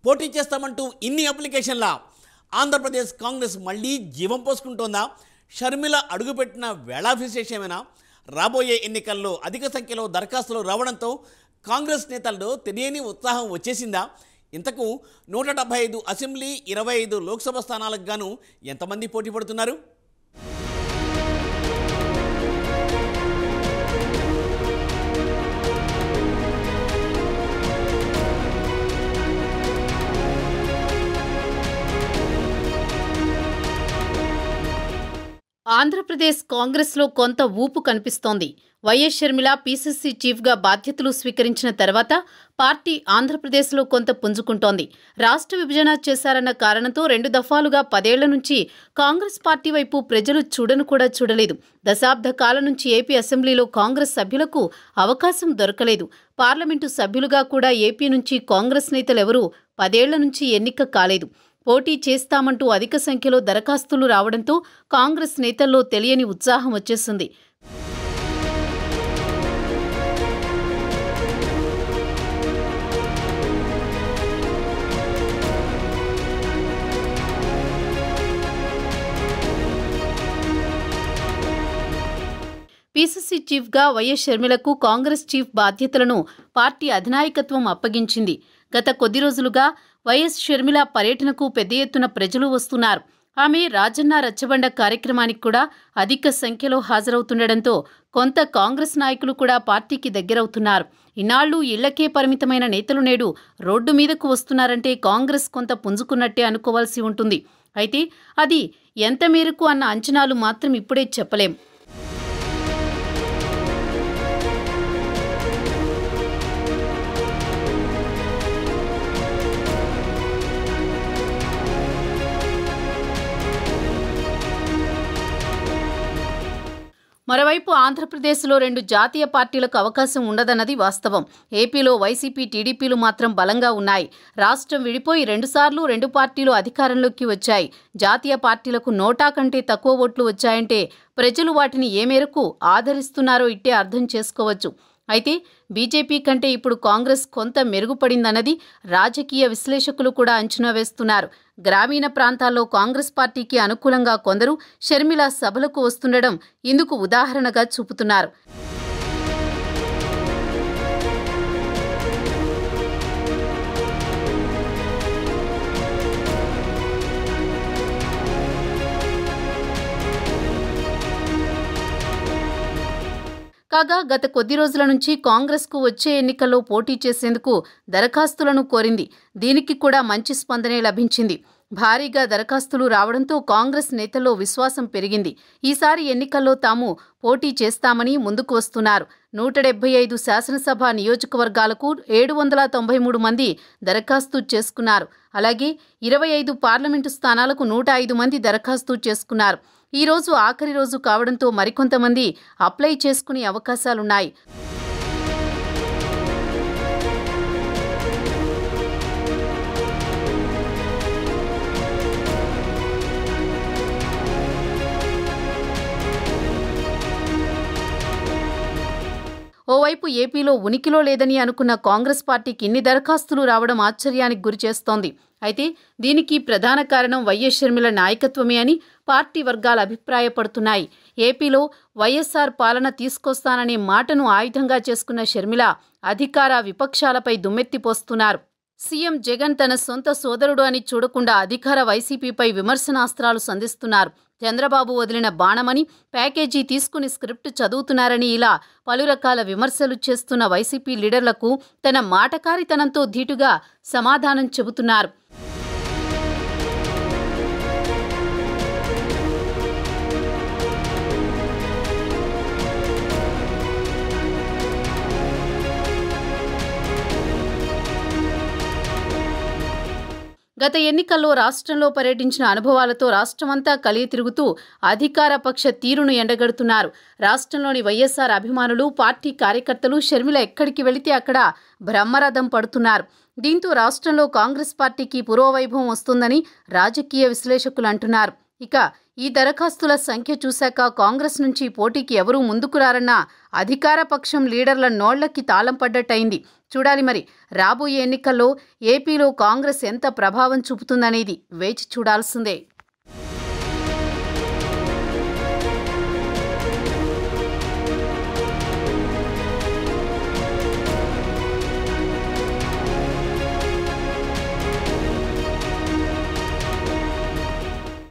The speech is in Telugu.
పోటీ చేస్తామంటూ ఇన్ని అప్లికేషన్ల ఆంధ్రప్రదేశ్ కాంగ్రెస్ మళ్ళీ జీవం పోసుకుంటోందా షర్మిల అడుగుపెట్టిన వేళా విశేషమేనా రాబోయే ఎన్నికల్లో అధిక సంఖ్యలో దరఖాస్తులు రావడంతో కాంగ్రెస్ నేతల్లో తెలియని ఉత్సాహం వచ్చేసిందా ఇంతకు నూట డెబ్బై ఐదు అసెంబ్లీ ఇరవై ఐదు లోక్సభ స్థానాలకు గాను ఎంతమంది పోటీ పడుతున్నారు ఆంధ్రప్రదేశ్ కాంగ్రెస్లో కొంత ఊపు కనిపిస్తోంది వైఎస్ షర్మిల పీసీసీ చీఫ్గా బాధ్యతలు స్వీకరించిన తర్వాత పార్టీ ఆంధ్రప్రదేశ్లో కొంత పుంజుకుంటోంది రాష్ట్ర విభజన చేశారన్న కారణంతో రెండు దఫాలుగా పదేళ్ల నుంచి కాంగ్రెస్ పార్టీ వైపు ప్రజలు చూడను కూడా చూడలేదు దశాబ్ద కాలం నుంచి ఏపీ అసెంబ్లీలో కాంగ్రెస్ సభ్యులకు అవకాశం దొరకలేదు పార్లమెంటు సభ్యులుగా కూడా ఏపీ నుంచి కాంగ్రెస్ నేతలెవరూ పదేళ్ల నుంచి ఎన్నిక కాలేదు పోటీ చేస్తామంటూ అధిక సంఖ్యలో దరఖాస్తులు రావడంతో కాంగ్రెస్ నేతల్లో తెలియని ఉత్సాహం వచ్చేసింది పీసీసీ చీఫ్గా వైఎస్ షర్మిలకు కాంగ్రెస్ చీఫ్ బాధ్యతలను పార్టీ అధినాయకత్వం అప్పగించింది గత కొద్ది రోజులుగా వైఎస్ షర్మిల పర్యటనకు పెద్ద ఎత్తున ప్రజలు వస్తున్నారు ఆమె రాజన్న రచ్చబండ కార్యక్రమానికి కూడా అధిక సంఖ్యలో హాజరవుతుండటంతో కొంత కాంగ్రెస్ నాయకులు కూడా పార్టీకి దగ్గరవుతున్నారు ఇన్నాళ్లు ఇళ్లకే పరిమితమైన నేతలు నేడు రోడ్డు మీదకు వస్తున్నారంటే కాంగ్రెస్ కొంత పుంజుకున్నట్టే అనుకోవాల్సి ఉంటుంది అయితే అది ఎంత మేరకు అన్న అంచనాలు మాత్రం ఇప్పుడే చెప్పలేం మరోవైపు ఆంధ్రప్రదేశ్లో రెండు జాతీయ పార్టీలకు అవకాశం ఉండదన్నది వాస్తవం ఏపీలో వైసీపీ టీడీపీలు మాత్రం బలంగా ఉన్నాయి రాష్ట్రం విడిపోయి రెండుసార్లు రెండు పార్టీలు అధికారంలోకి వచ్చాయి జాతీయ పార్టీలకు నోటా కంటే తక్కువ ఓట్లు వచ్చాయంటే ప్రజలు వాటిని ఏ మేరకు ఆదరిస్తున్నారో ఇట్టే అర్థం చేసుకోవచ్చు అయితే బీజేపీ కంటే ఇప్పుడు కాంగ్రెస్ కొంత మెరుగుపడిందన్నది రాజకీయ విశ్లేషకులు కూడా అంచనా వేస్తున్నారు గ్రామీణ ప్రాంతాల్లో కాంగ్రెస్ పార్టీకి అనుకూలంగా కొందరు షర్మిల సభలకు వస్తుండడం ఇందుకు ఉదాహరణగా చూపుతున్నారు కాగా గత కొద్ది రోజుల నుంచి కాంగ్రెస్కు వచ్చే ఎన్నికల్లో పోటీ చేసేందుకు దరఖాస్తులను కోరింది దీనికి కూడా మంచి స్పందనే లభించింది భారీగా దరఖాస్తులు రావడంతో కాంగ్రెస్ నేతల్లో విశ్వాసం పెరిగింది ఈసారి ఎన్నికల్లో తాము పోటీ చేస్తామని ముందుకు వస్తున్నారు నూట డెబ్బై ఐదు శాసనసభ నియోజకవర్గాలకు ఏడు వందల తొంభై మూడు మంది దరఖాస్తు చేసుకున్నారు అలాగే ఇరవై ఐదు పార్లమెంటు స్థానాలకు నూట ఐదు మంది దరఖాస్తు చేసుకున్నారు ఈ రోజు ఆఖరి రోజు కావడంతో మరికొంతమంది అప్లై చేసుకునే అవకాశాలున్నాయి ఓవైపు ఏపీలో ఉనికిలో లేదని అనుకున్న కాంగ్రెస్ పార్టీకి ఇన్ని దరఖాస్తులు రావడం ఆశ్చర్యానికి గురిచేస్తోంది అయితే దీనికి ప్రధాన కారణం వైఎస్ షర్మిల నాయకత్వమే అని పార్టీ వర్గాలు అభిప్రాయపడుతున్నాయి ఏపీలో వైఎస్ఆర్ పాలన తీసుకొస్తాననే మాటను ఆయుధంగా చేసుకున్న షర్మిల అధికార విపక్షాలపై దుమ్మెత్తిపోస్తున్నారు సీఎం జగన్ తన సొంత సోదరుడు అని చూడకుండా అధికార వైసీపీపై విమర్శనాస్త్రాలు సంధిస్తున్నారు చంద్రబాబు వదిలిన బాణమని ప్యాకేజీ తీసుకుని స్క్రిప్ట్ చదువుతున్నారని ఇలా పలు రకాల విమర్శలు చేస్తున్న వైసీపీ లీడర్లకు తన మాటకారితనంతో ధీటుగా సమాధానం చెబుతున్నారు గత ఎన్నికల్లో రాష్ట్రంలో పర్యటించిన అనుభవాలతో రాష్ట్రమంతా కలిగి తిరుగుతూ అధికార పక్ష తీరును ఎండగడుతున్నారు రాష్ట్రంలోని వైఎస్ఆర్ అభిమానులు పార్టీ కార్యకర్తలు షర్మిల ఎక్కడికి వెళితే అక్కడ బ్రహ్మరథం పడుతున్నారు దీంతో రాష్ట్రంలో కాంగ్రెస్ పార్టీకి పురోవైభవం వస్తుందని రాజకీయ విశ్లేషకులు అంటున్నారు ఇక ఈ దరఖాస్తుల సంఖ్య చూశాక కాంగ్రెస్ నుంచి పోటీకి ఎవరూ ముందుకు రారన్న అధికార పక్షం లీడర్ల నోళ్లకి తాళం పడ్డట్టయింది చూడాలి మరి రాబోయే ఎన్నికల్లో ఏపీలో కాంగ్రెస్ ఎంత ప్రభావం చూపుతుందనేది వేచి చూడాల్సిందే